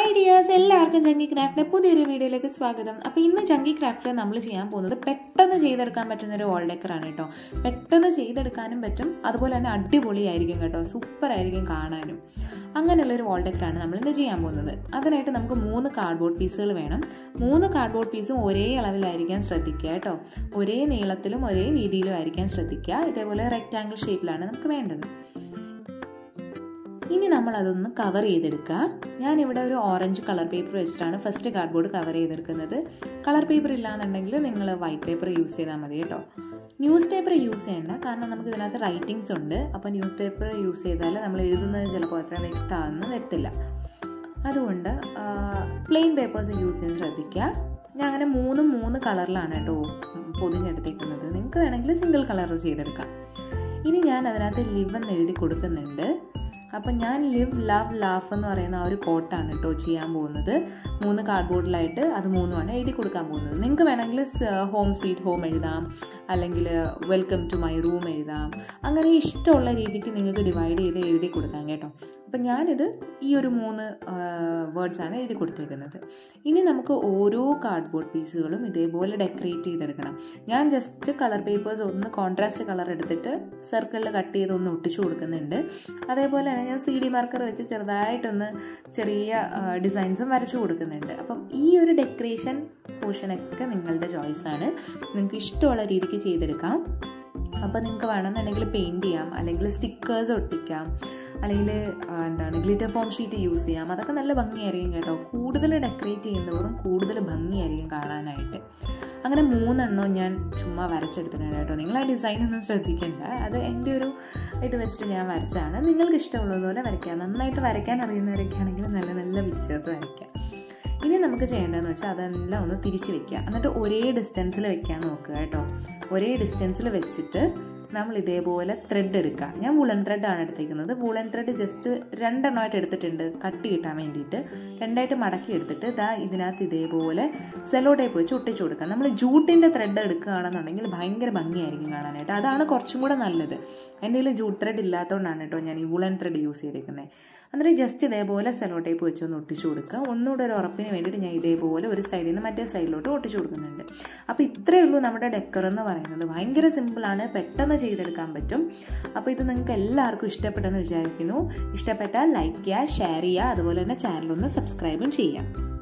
hi dears എല്ലാവർക്കും ജങ്കി ക്രാഫ്റ്റിലെ പുതിയൊരു വീഡിയോയിലേക്ക് സ്വാഗതം അപ്പോൾ ഇന്ന് ജങ്കി ക്രാഫ്റ്റിൽ നമ്മൾ ചെയ്യാൻ പോകുന്നത് പെട്ടെന്ന് ചെയ്തെടുക്കാൻ പറ്റുന്ന ഒരു വോൾ ഡെക്കറാണ് കേട്ടോ പെട്ടെന്ന് ചെയ്തെടുക്കാനും പറ്റും അതുപോലെ തന്നെ അടിപൊളിയായിരിക്കും കേട്ടോ സൂപ്പർ ആയിരിക്കും കാണാനും അങ്ങനെയുള്ളൊരു വോൾ ഡെക്കറാണ് നമ്മൾ ഇന്ന് ചെയ്യാൻ പോകുന്നത് അതിനായിട്ട് നമുക്ക് മൂന്ന് കാർഡ്ബോർഡ് പീസുകൾ വേണം മൂന്ന് കാർഡ്ബോർഡ് പീസും ഒരേ അളവിലായിരിക്കാൻ ശ്രദ്ധിക്കുക കേട്ടോ ഒരേ നീളത്തിലും ഒരേ വീതിയിലും ആയിരിക്കാൻ ശ്രദ്ധിക്കുക ഇതേപോലെ റെക്റ്റാങ്കിൾ ഷേപ്പിലാണ് നമുക്ക് വേണ്ടത് ഇനി നമ്മൾ അതൊന്ന് കവർ ചെയ്തെടുക്കുക ഞാനിവിടെ ഒരു ഓറഞ്ച് കളർ പേപ്പർ വെച്ചിട്ടാണ് ഫസ്റ്റ് കാർഡ്ബോർഡ് കവർ ചെയ്തെടുക്കുന്നത് കളർ പേപ്പർ ഇല്ലാന്നുണ്ടെങ്കിൽ നിങ്ങൾ വൈറ്റ് പേപ്പർ യൂസ് ചെയ്താൽ മതി കേട്ടോ ന്യൂസ് പേപ്പർ യൂസ് ചെയ്യണ്ട കാരണം നമുക്ക് ഇതിനകത്ത് റൈറ്റിങ്സ് ഉണ്ട് അപ്പോൾ ന്യൂസ് പേപ്പർ യൂസ് ചെയ്താൽ നമ്മൾ എഴുതുന്നത് ചിലപ്പോൾ അത്ര വ്യക്തമാണെന്ന് വരത്തില്ല അതുകൊണ്ട് പ്ലെയിൻ പേപ്പേഴ്സ് യൂസ് ചെയ്യാൻ ശ്രദ്ധിക്കുക ഞാൻ അങ്ങനെ മൂന്നും മൂന്ന് കളറിലാണ് കേട്ടോ പൊതിഞ്ഞെടുത്തേക്കുന്നത് നിങ്ങൾക്ക് വേണമെങ്കിൽ സിംഗിൾ കളർ ചെയ്തെടുക്കാം ഇനി ഞാൻ അതിനകത്ത് ലിവ് എന്ന് എഴുതി കൊടുക്കുന്നുണ്ട് അപ്പം ഞാൻ ലിവ് ലവ് ലാഫ് എന്ന് പറയുന്ന ആ ഒരു കോട്ടാണ് കേട്ടോ ചെയ്യാൻ പോകുന്നത് മൂന്ന് കാർഡ്ബോർഡിലായിട്ട് അത് മൂന്നുമാണ് എഴുതി കൊടുക്കാൻ പോകുന്നത് നിങ്ങൾക്ക് വേണമെങ്കിൽ ഹോം സ്വീറ്റ് ഹോം എഴുതാം അല്ലെങ്കിൽ വെൽക്കം ടു മൈ റൂം എഴുതാം അങ്ങനെ ഇഷ്ടമുള്ള രീതിക്ക് നിങ്ങൾക്ക് ഡിവൈഡ് ചെയ്ത് എഴുതി കൊടുക്കാം കേട്ടോ അപ്പം ഞാനിത് ഈ ഒരു മൂന്ന് വേർഡ്സാണ് എഴുതി കൊടുത്തേക്കുന്നത് ഇനി നമുക്ക് ഓരോ കാർഡ്ബോർഡ് പീസുകളും ഇതേപോലെ ഡെക്കറേറ്റ് ചെയ്തെടുക്കണം ഞാൻ ജസ്റ്റ് കളർ പേപ്പേഴ്സ് ഒന്ന് കോൺട്രാസ്റ്റ് കളർ എടുത്തിട്ട് സർക്കിളിൽ കട്ട് ചെയ്ത് ഒന്ന് ഒട്ടിച്ചു കൊടുക്കുന്നുണ്ട് അതേപോലെ തന്നെ ഞാൻ സി ഡി മാർക്കർ വെച്ച് ചെറുതായിട്ടൊന്ന് ചെറിയ ഡിസൈൻസും വരച്ചു കൊടുക്കുന്നുണ്ട് അപ്പം ഈ ഒരു ഡെക്കറേഷൻ പോർഷനൊക്കെ നിങ്ങളുടെ ചോയ്സാണ് നിങ്ങൾക്ക് ഇഷ്ടമുള്ള രീതിക്ക് ചെയ്തെടുക്കാം അപ്പോൾ നിങ്ങൾക്ക് വേണമെന്നുണ്ടെങ്കിൽ പെയിൻറ് ചെയ്യാം അല്ലെങ്കിൽ സ്റ്റിക്കേഴ്സ് ഒട്ടിക്കാം അല്ലെങ്കിൽ എന്താണ് ഗ്ലിറ്റർ ഫോം ഷീറ്റ് യൂസ് ചെയ്യാം അതൊക്കെ നല്ല ഭംഗിയായിരിക്കും കേട്ടോ കൂടുതൽ ഡെക്കറേറ്റ് ചെയ്യുന്നതോറും കൂടുതൽ ഭംഗിയായിരിക്കും കാണാനായിട്ട് അങ്ങനെ മൂന്നെണ്ണം ഞാൻ ചുമ്മാ വരച്ചെടുത്തിട്ടുണ്ട് കേട്ടോ നിങ്ങൾ ആ ഡിസൈൻ ഒന്നും ശ്രദ്ധിക്കേണ്ട അത് എൻ്റെ ഒരു ഇത് വെച്ചിട്ട് ഞാൻ വരച്ചാണ് നിങ്ങൾക്ക് ഇഷ്ടമുള്ളതുപോലെ വരയ്ക്കാം നന്നായിട്ട് വരയ്ക്കാൻ അറിയുന്നവരൊക്കെ ആണെങ്കിൽ നല്ല നല്ല പിക്ചേഴ്സ് വരയ്ക്കാം ഇനി നമുക്ക് ചെയ്യേണ്ടതെന്ന് വെച്ചാൽ അതെല്ലാം ഒന്ന് തിരിച്ച് വെക്കുക എന്നിട്ട് ഒരേ ഡിസ്റ്റൻസിൽ വെക്കാൻ നോക്കുക കേട്ടോ ഒരേ ഡിസ്റ്റൻസിൽ വെച്ചിട്ട് നമ്മൾ ഇതേപോലെ ത്രെഡ് എടുക്കുക ഞാൻ വുളൻ ത്രെഡാണ് എടുത്തേക്കുന്നത് വുളൻ ത്രെഡ് ജസ്റ്റ് രണ്ടെണ്ണമായിട്ട് എടുത്തിട്ടുണ്ട് കട്ട് കിട്ടാൻ വേണ്ടിയിട്ട് രണ്ടായിട്ട് മടക്കി എടുത്തിട്ട് ഇതാ ഇതിനകത്ത് ഇതേപോലെ സെലോ ടൈപ്പ് വെച്ച് ഒട്ടിച്ചു കൊടുക്കുക നമ്മൾ ജൂട്ടിൻ്റെ ത്രെഡ് എടുക്കുകയാണെന്നുണ്ടെങ്കിൽ ഭയങ്കര ഭംഗിയായിരിക്കും കാണാനായിട്ട് അതാണ് കുറച്ചും കൂടെ നല്ലത് എൻ്റെ കയ്യിൽ ജൂട്ട് ത്രെഡ് ഇല്ലാത്തതുകൊണ്ടാണ് കേട്ടോ ഞാൻ ഈ വുളൻ ത്രെഡ് യൂസ് ചെയ്തേക്കുന്നത് അന്നേരം ജസ്റ്റ് ഇതേപോലെ സെലോ ടൈപ്പ് വെച്ച് ഒന്ന് ഒട്ടിച്ചു കൊടുക്കുക ഒന്നുകൂടെ ഒരു ഉറപ്പിന് വേണ്ടിയിട്ട് ഞാൻ ഇതേപോലെ ഒരു സൈഡിൽ നിന്ന് മറ്റേ സൈഡിലോട്ട് ഒട്ടിച്ചു കൊടുക്കുന്നുണ്ട് അപ്പോൾ ഇത്രയേ ഉള്ളൂ നമ്മുടെ ഡെക്കർ എന്ന് പറയുന്നത് ഭയങ്കര സിമ്പിളാണ് പെട്ടെന്ന് ചെയ്തെടുക്കാൻ പറ്റും അപ്പോൾ ഇത് നിങ്ങൾക്ക് എല്ലാവർക്കും ഇഷ്ടപ്പെട്ടെന്ന് വിചാരിക്കുന്നു ഇഷ്ടപ്പെട്ടാൽ ലൈക്ക് ചെയ്യുക ഷെയർ ചെയ്യുക അതുപോലെ തന്നെ ചാനലൊന്ന് സബ്സ്ക്രൈബും ചെയ്യാം